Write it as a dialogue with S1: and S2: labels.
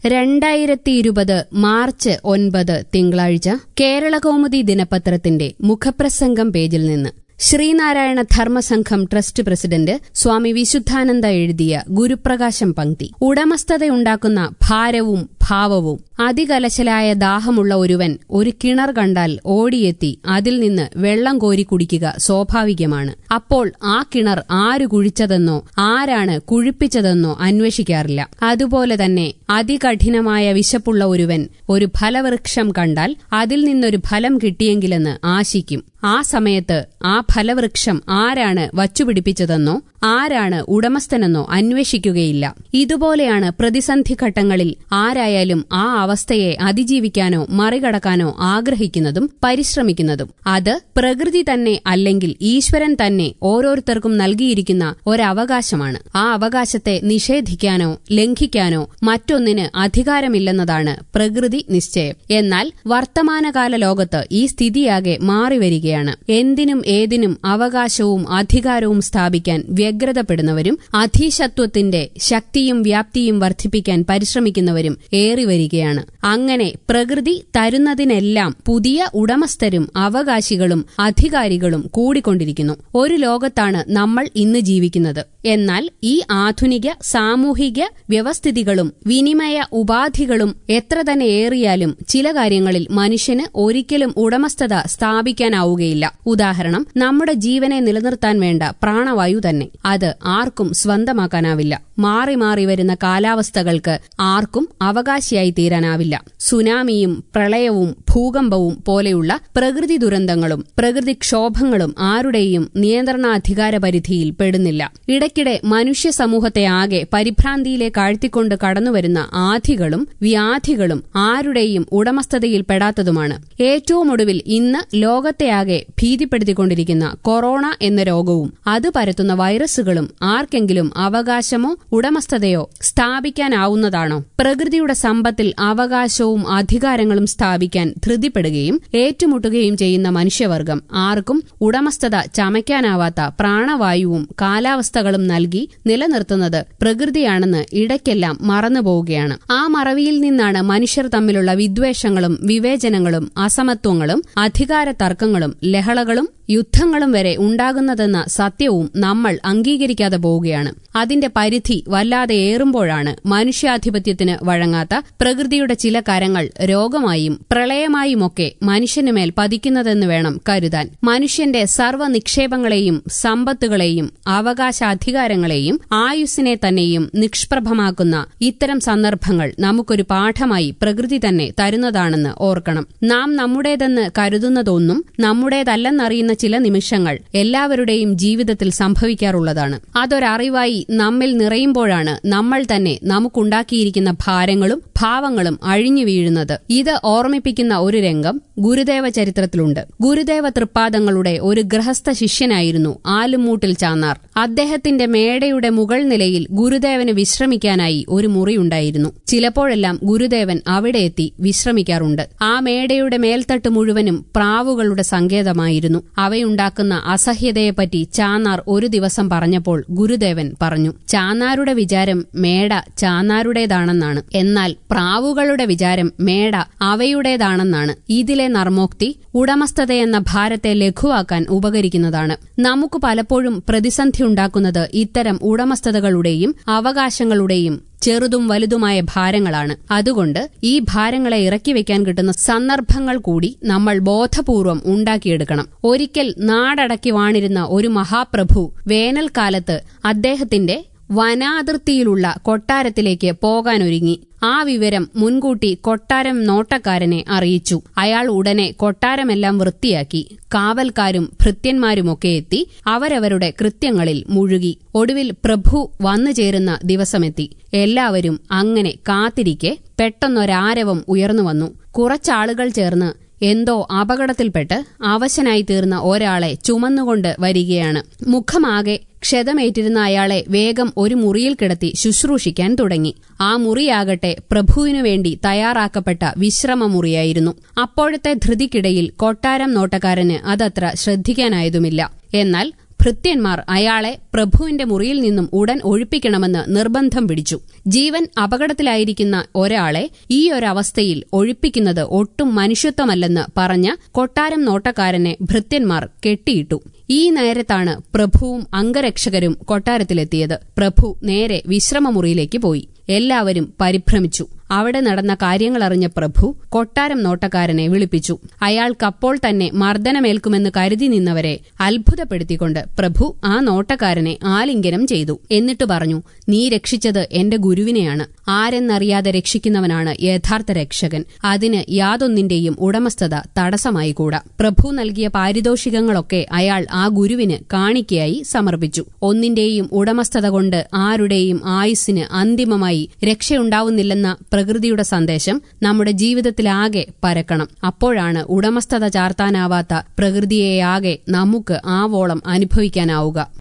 S1: രണ്ടായിരത്തി ഇരുപത് മാർച്ച് ഒൻപത് തിങ്കളാഴ്ച കേരളകൗമുദി ദിനപത്രത്തിന്റെ മുഖപ്രസംഗം പേജിൽ നിന്ന് ശ്രീനാരായണ ധർമ്മസംഘം ട്രസ്റ്റ് പ്രസിഡന്റ് സ്വാമി വിശുദ്ധാനന്ദ എഴുതിയ ഗുരുപ്രകാശം പങ്ക്തി ഉടമസ്ഥതയുണ്ടാക്കുന്ന ഭാരവും ഭാവവും അതികലശലായ ദാഹമുള്ള ഒരുവൻ ഒരു കിണർ കണ്ടാൽ ഓടിയെത്തി അതിൽ നിന്ന് വെള്ളം കോരി കുടിക്കുക സ്വാഭാവികമാണ് അപ്പോൾ ആ കിണർ ആര് കുഴിച്ചതെന്നോ ആരാണ് കുഴിപ്പിച്ചതെന്നോ അന്വേഷിക്കാറില്ല അതുപോലെ തന്നെ അതികഠിനമായ വിശപ്പുള്ള ഒരുവൻ ഒരു ഫലവൃക്ഷം കണ്ടാൽ അതിൽ നിന്നൊരു ഫലം കിട്ടിയെങ്കിലെന്ന് ആശിക്കും ആ സമയത്ത് ആ ഫലവൃക്ഷം ആരാണ് വച്ചുപിടിപ്പിച്ചതെന്നോ ആരാണ് ഉടമസ്ഥനെന്നോ അന്വേഷിക്കുകയില്ല ഇതുപോലെയാണ് പ്രതിസന്ധി ഘട്ടങ്ങളിൽ ആരായാലും ആ അവസ്ഥയെ അതിജീവിക്കാനോ മറികടക്കാനോ ആഗ്രഹിക്കുന്നതും പരിശ്രമിക്കുന്നതും അത് പ്രകൃതി തന്നെ അല്ലെങ്കിൽ ഈശ്വരൻ തന്നെ ഓരോരുത്തർക്കും നൽകിയിരിക്കുന്ന ഒരവകാശമാണ് ആ അവകാശത്തെ നിഷേധിക്കാനോ ലംഘിക്കാനോ മറ്റൊന്നിന് അധികാരമില്ലെന്നതാണ് പ്രകൃതി നിശ്ചയം എന്നാൽ വർത്തമാനകാല ലോകത്ത് ഈ സ്ഥിതിയാകെ മാറിവരികയാണ് എന്തിനും ഏതിനും അവകാശവും അധികാരവും സ്ഥാപിക്കാൻ വ്യഗ്രതപ്പെടുന്നവരും അധീശത്വത്തിന്റെ ശക്തിയും വ്യാപ്തിയും വർദ്ധിപ്പിക്കാൻ പരിശ്രമിക്കുന്നവരും ഏറിവരികയാണ് അങ്ങനെ പ്രകൃതി തരുന്നതിനെല്ലാം പുതിയ ഉടമസ്ഥരും അവകാശികളും അധികാരികളും കൂടിക്കൊണ്ടിരിക്കുന്നു ഒരു ലോകത്താണ് നമ്മൾ ഇന്ന് ജീവിക്കുന്നത് എന്നാൽ ഈ ആധുനിക സാമൂഹിക വ്യവസ്ഥിതികളും വിനിമയ ഉപാധികളും എത്ര തന്നെ ഏറിയാലും ചില കാര്യങ്ങളിൽ മനുഷ്യന് ഒരിക്കലും ഉടമസ്ഥത സ്ഥാപിക്കാനാവുകയില്ല ഉദാഹരണം നമ്മുടെ ജീവനെ നിലനിർത്താൻ വേണ്ട പ്രാണവായു തന്നെ അത് ആർക്കും സ്വന്തമാക്കാനാവില്ല മാറി മാറി വരുന്ന കാലാവസ്ഥകൾക്ക് ആർക്കും അവകാശിയായി തീരാനാവില്ല സുനാമിയും പ്രളയവും ഭൂകമ്പവും പോലെയുള്ള പ്രകൃതി ദുരന്തങ്ങളും പ്രകൃതിക്ഷോഭങ്ങളും ആരുടെയും നിയന്ത്രണാധികാര പരിധിയിൽ പെടുന്നില്ല ഇടയ്ക്കിടെ മനുഷ്യ സമൂഹത്തെ ആകെ പരിഭ്രാന്തിയിലേക്ക് ആഴ്ത്തിക്കൊണ്ട് കടന്നുവരുന്ന ആധികളും വ്യാധികളും ആരുടെയും ഉടമസ്ഥതയിൽ പെടാത്തതുമാണ് ഏറ്റവും ഒടുവിൽ ഇന്ന് ലോകത്തെയാകെ ഭീതിപ്പെടുത്തിക്കൊണ്ടിരിക്കുന്ന കൊറോണ എന്ന രോഗവും അത് പരത്തുന്ന വൈറസുകളും ആർക്കെങ്കിലും അവകാശമോ ഉടമസ്ഥതയോ സ്ഥാപിക്കാനാവുന്നതാണോ പ്രകൃതിയുടെ സമ്പത്തിൽ അവകാശവും അധികാരങ്ങളും സ്ഥാപിക്കാൻ ധൃതിപ്പെടുകയും ഏറ്റുമുട്ടുകയും ചെയ്യുന്ന മനുഷ്യവർഗം ആർക്കും ഉടമസ്ഥത ചമയ്ക്കാനാവാത്ത പ്രാണവായുവും കാലാവസ്ഥകളും നൽകി നിലനിർത്തുന്നത് പ്രകൃതിയാണെന്ന് ഇടയ്ക്കെല്ലാം മറന്നുപോവുകയാണ് ആ മറവിയിൽ നിന്നാണ് മനുഷ്യർ തമ്മിലുള്ള വിദ്വേഷങ്ങളും വിവേചനങ്ങളും അസമത്വങ്ങളും അധികാര തർക്കങ്ങളും ലഹളകളും യുദ്ധങ്ങളും വരെ ഉണ്ടാകുന്നതെന്ന സത്യവും നമ്മൾ അംഗീകരിക്കാതെ പോവുകയാണ് അതിന്റെ പരിധി വല്ലാതെ ഏറുമ്പോഴാണ് മനുഷ്യാധിപത്യത്തിന് വഴങ്ങാത്ത പ്രകൃതിയുടെ ചില കരങ്ങൾ രോഗമായും പ്രളയമായുമൊക്കെ മനുഷ്യനുമേൽ പതിക്കുന്നതെന്ന് വേണം കരുതാൻ മനുഷ്യന്റെ സർവ്വ നിക്ഷേപങ്ങളെയും സമ്പത്തുകളെയും അവകാശാധികാരങ്ങളെയും ആയുസ്സിനെ തന്നെയും നിഷ്പ്രഭമാക്കുന്ന ഇത്തരം സന്ദർഭങ്ങൾ നമുക്കൊരു പാഠമായി പ്രകൃതി തന്നെ തരുന്നതാണെന്ന് ഓർക്കണം നാം നമ്മുടേതെന്ന് കരുതുന്നതൊന്നും നമ്മുടേതല്ലെന്നറിയുന്ന ചില നിമിഷങ്ങൾ എല്ലാവരുടെയും ജീവിതത്തിൽ സംഭവിക്കാറുള്ളതാണ് അതൊരറിവായി നമ്മിൽ നിറയുമ്പോഴാണ് നമ്മൾ തന്നെ നമുക്കുണ്ടാക്കിയിരിക്കുന്ന ഭാരങ്ങളും ഭാവങ്ങളും അഴിഞ്ഞു വീഴുന്നത് ഇത് ഓർമ്മിപ്പിക്കുന്ന ഒരു രംഗം ഗുരുദേവ ചരിത്രത്തിലുണ്ട് ഗുരുദേവ തൃപ്പാദങ്ങളുടെ ഒരു ഗൃഹസ്ഥ ശിഷ്യനായിരുന്നു ആലുമൂട്ടിൽ ചാന്നാർ അദ്ദേഹത്തിന്റെ മേടയുടെ മുകൾ നിലയിൽ ഗുരുദേവന് വിശ്രമിക്കാനായി ഒരു മുറിയുണ്ടായിരുന്നു ചിലപ്പോഴെല്ലാം ഗുരുദേവൻ അവിടെ എത്തി വിശ്രമിക്കാറുണ്ട് ആ മേടയുടെ മേൽത്തട്ട് മുഴുവനും പ്രാവുകളുടെ സങ്കേതമായിരുന്നു അവയുണ്ടാക്കുന്ന അസഹ്യതയെപ്പറ്റി ചാന്നാർ ഒരു ദിവസം പറഞ്ഞപ്പോൾ ഗുരുദേവൻ പറഞ്ഞു ചാന്നാരുടെ വിചാരം മേട ചാന്നാരുടേതാണെന്നാണ് എന്നാൽ പ്രാവുകളുടെ വിചാരം മേട അവയുടേതാണെന്നാണ് ഇതിലെ നർമ്മോക്തി ഉടമസ്ഥതയെന്ന ഭാരത്തെ ലഘുവാക്കാൻ ഉപകരിക്കുന്നതാണ് നമുക്ക് പലപ്പോഴും പ്രതിസന്ധി ഉണ്ടാക്കുന്നത് ഇത്തരം ഉടമസ്ഥതകളുടെയും അവകാശങ്ങളുടെയും ചെറുതും വലുതുമായ ഭാരങ്ങളാണ് അതുകൊണ്ട് ഈ ഭാരങ്ങളെ ഇറക്കി വെക്കാൻ കിട്ടുന്ന സന്ദർഭങ്ങൾ കൂടി നമ്മൾ ബോധപൂർവം ഉണ്ടാക്കിയെടുക്കണം ഒരിക്കൽ നാടടക്കി വാണിരുന്ന ഒരു മഹാപ്രഭു വേനൽക്കാലത്ത് അദ്ദേഹത്തിന്റെ വനാതിർത്തിയിലുള്ള കൊട്ടാരത്തിലേക്ക് പോകാനൊരുങ്ങി ആ വിവരം മുൻകൂട്ടി കൊട്ടാരം നോട്ടക്കാരനെ അറിയിച്ചു അയാൾ ഉടനെ കൊട്ടാരമെല്ലാം വൃത്തിയാക്കി കാവൽക്കാരും ഭൃത്യന്മാരുമൊക്കെ എത്തി അവരവരുടെ കൃത്യങ്ങളിൽ മുഴുകി ഒടുവിൽ പ്രഭു വന്നു ചേരുന്ന ദിവസമെത്തി എല്ലാവരും അങ്ങനെ കാത്തിരിക്കെ പെട്ടെന്നൊരാരവം ഉയർന്നുവന്നു കുറച്ചാളുകൾ ചേർന്ന് എന്തോ അപകടത്തിൽപ്പെട്ട് അവശനായി തീർന്ന ഒരാളെ ചുമന്നുകൊണ്ട് വരികയാണ് മുഖമാകെ ക്ഷതമേറ്റിരുന്ന അയാളെ വേഗം ഒരു മുറിയിൽ കിടത്തി ശുശ്രൂഷിക്കാൻ തുടങ്ങി ആ മുറിയാകട്ടെ പ്രഭുവിനു വേണ്ടി തയ്യാറാക്കപ്പെട്ട വിശ്രമമുറിയായിരുന്നു അപ്പോഴത്തെ ധൃതിക്കിടയിൽ കൊട്ടാരം നോട്ടക്കാരന് അതത്ര ശ്രദ്ധിക്കാനായതുമില്ല എന്നാൽ ഭൃത്യന്മാർ അയാളെ പ്രഭുവിന്റെ മുറിയിൽ നിന്നും ഉടൻ ഒഴിപ്പിക്കണമെന്ന് നിർബന്ധം പിടിച്ചു ജീവൻ അപകടത്തിലായിരിക്കുന്ന ഒരാളെ ഈ ഒരവസ്ഥയിൽ ഒഴിപ്പിക്കുന്നത് ഒട്ടും മനുഷ്യത്വമല്ലെന്ന് പറഞ്ഞ കൊട്ടാരം നോട്ടക്കാരനെ ഭൃത്യന്മാർ കെട്ടിയിട്ടു ഈ നേരത്താണ് പ്രഭുവും അംഗരക്ഷകരും കൊട്ടാരത്തിലെത്തിയത് പ്രഭു നേരെ വിശ്രമമുറിയിലേക്ക് പോയി എല്ലാവരും പരിഭ്രമിച്ചു അവിടെ നടന്ന കാര്യങ്ങളറിഞ്ഞ പ്രഭു കൊട്ടാരം നോട്ടക്കാരനെ വിളിപ്പിച്ചു അയാൾക്കപ്പോൾ തന്നെ മർദ്ദനമേൽക്കുമെന്ന് കരുതി നിന്നവരെ അത്ഭുതപ്പെടുത്തിക്കൊണ്ട് പ്രഭു ആ നോട്ടക്കാരനെ ആലിംഗനം ചെയ്തു എന്നിട്ട് പറഞ്ഞു നീ രക്ഷിച്ചത് എന്റെ ഗുരുവിനെയാണ് ആരെന്നറിയാതെ രക്ഷിക്കുന്നവനാണ് യഥാർത്ഥ രക്ഷകൻ അതിന് യാതൊന്നിന്റെയും ഉടമസ്ഥത തടസ്സമായി കൂടാ പ്രഭു നൽകിയ പാരിതോഷികങ്ങളൊക്കെ അയാൾ ആ ഗുരുവിന് കാണിക്കയായി സമർപ്പിച്ചു ഒന്നിന്റെയും ഉടമസ്ഥത കൊണ്ട് ആരുടെയും ആയുസ്സിന് അന്തിമമായി രക്ഷയുണ്ടാവുന്നില്ലെന്ന പ്രകൃതിയുടെ സന്ദേശം നമ്മുടെ ജീവിതത്തിലാകെ പരക്കണം അപ്പോഴാണ് ഉടമസ്ഥത ചാർത്താനാവാത്ത പ്രകൃതിയെയാകെ നമുക്ക് ആവോളം അനുഭവിക്കാനാവുക